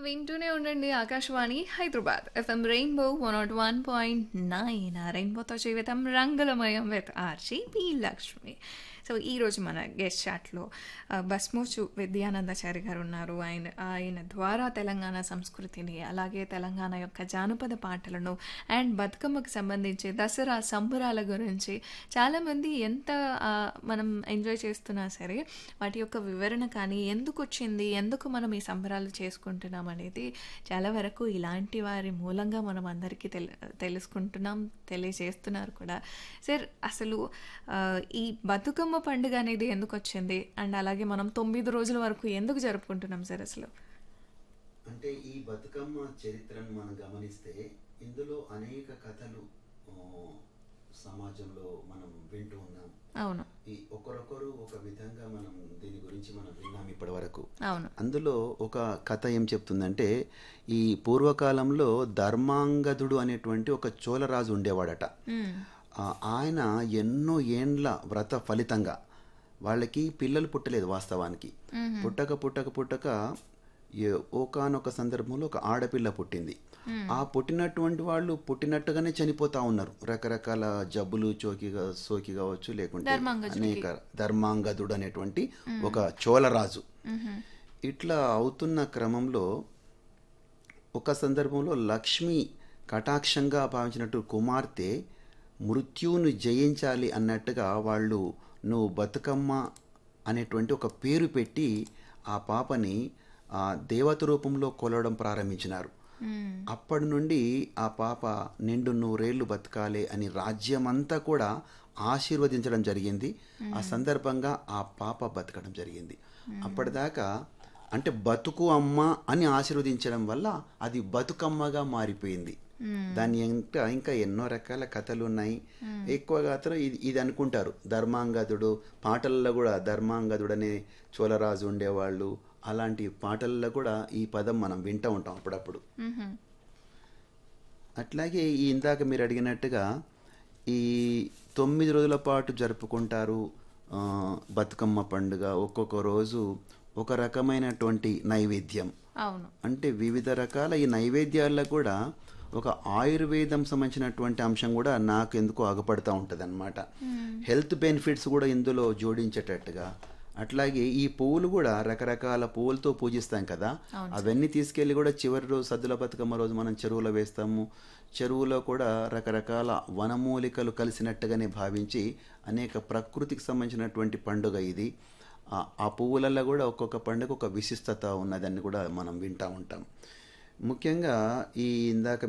వింటూనే ఉండండి Akashvani Hyderabad FM rainbow one nought one point nine ఆ రెయిన్బోతో జీవితం రంగులమయం with RJ P Lakshmi so ఈరోజు మన గెస్ట్ చాట్లో బస్మోచు విద్యానందాచారి గారు ఉన్నారు ఆయన ఆయన ద్వారా తెలంగాణ సంస్కృతిని అలాగే తెలంగాణ యొక్క జానపద పాటలను అండ్ బతుకమ్మకు సంబంధించి దసరా సంబరాల గురించి చాలామంది ఎంత ఆ, మనం ఎంజాయ్ చేస్తున్నా సరే వాటి యొక్క వివరణ కానీ ఎందుకు వచ్చింది ఎందుకు మనం ఈ సంబరాలు చేసుకుంటున్నాం అనేది చాలా వరకు ఇలాంటి వారి మూలంగా మనం అందరికీ తెలు తెలుసుకుంటున్నాం తెలియజేస్తున్నారు కూడా సార్ అసలు ఆ, ఈ బతుకమ్మ పండుగ అనేది ఎందుకు వచ్చింది అండ్ అలాగే మనం తొమ్మిది రోజుల వరకు ఎందుకు జరుపుకుంటున్నాం సార్ అసలు అంటే ఈ బతుకమ్మ చరిత్రను మనం గమనిస్తే ఇందులో అనేక కథలు ఆ, సమాజంలో మనం వింటూ ఉన్నాం అవును ఈ ఒకరొకరు ఒక విధంగా మనం దీని గురించి మనం విన్నాం ఇప్పటి వరకు అవును అందులో ఒక కథ ఏం చెప్తుందంటే ఈ పూర్వకాలంలో ధర్మాంగదుడు అనేటువంటి ఒక చోళరాజు ఉండేవాడట మ్మ్. ఆ, ఆయన ఎన్నో ఏండ్ల వ్రత ఫలితంగా వాళ్ళకి పిల్లలు పుట్టలేదు వాస్తవానికి పుట్టక పుట్టక పుట్టక ఒకనొక సందర్భంలో ఒక ఆడపిల్ల పుట్టింది ఆ పుట్టినటువంటి వాళ్ళు పుట్టినట్టుగానే చనిపోతా ఉన్నారు రకరకాల జబ్బులు చోకిగా సోకి కావచ్చు లేకుంటే అనేక ధర్మాంగదుడు అనేటువంటి ఒక చోళరాజు ఇట్లా అవుతున్న క్రమంలో ఒక సందర్భంలో లక్ష్మి కటాక్షంగా భావించినట్టు కుమార్తె మృత్యువును జయించాలి అన్నట్టుగా వాళ్ళు నువ్వు బతుకమ్మ అనేటువంటి ఒక పేరు పెట్టి ఆ పాపని ఆ దేవత రూపంలో కొలవడం ప్రారంభించినారు మ్మ్. అప్పటి నుండి ఆ పాప నిండు నూరేళ్లు బతకాలి అని రాజ్యమంతా కూడా ఆశీర్వదించడం జరిగింది ఆ సందర్భంగా ఆ పాప బతకడం జరిగింది అప్పటిదాకా అంటే బతుకు అమ్మ అని ఆశీర్వదించడం వల్ల అది బతుకమ్మగా మారిపోయింది దాని ఇంకా ఇంకా ఎన్నో రకాల కథలు ఉన్నాయి ఎక్కువగా అతను ఇది ఇది అనుకుంటారు ధర్మాంగదుడు పాటల్లో కూడా ధర్మాంగదుడు అనే చోళరాజు ఉండేవాళ్ళు అలాంటి పాటల్లో కూడా ఈ పదం మనం వింటూ ఉంటాం అప్పుడప్పుడు మ్మ్. అట్లాగే ఈ ఇందాక మీరు అడిగినట్టుగా ఈ తొమ్మిది రోజుల పాటు జరుపుకుంటారు ఆ, బతుకమ్మ పండుగ ఒక్కొక్క రోజు ఒక రకమైనటువంటి నైవేద్యం అవును అంటే వివిధ రకాల ఈ నైవేద్యాల్లో కూడా ఒక ఆయుర్వేదం సంబంధించినటువంటి అంశం కూడా నాకు ఎందుకో ఆగపడుతూ ఉంటుంది అనమాట హెల్త్ బెనిఫిట్స్ కూడా ఇందులో జోడించేటట్టుగా అట్లాగే ఈ పువ్వులు కూడా రకరకాల పువ్వులతో పూజిస్తాం కదా అవన్నీ తీసుకెళ్ళి కూడా చివరి రోజు సద్దుల బతుకమ్మ రోజు మనం చెరువులో వేస్తాము చెరువులో కూడా రకరకాల వనమూలికలు కలిసినట్టుగానే భావించి అనేక ప్రకృతికి సంబంధించినటువంటి పండుగ ఇది ఆ- ఆ పువ్వులలో కూడా ఒక్కొక్క పండుగ ఒక విశిష్టత ఉన్నదని కూడా మనం వింటూ ఉంటాం ముఖ్యంగా ఈ ఇందాక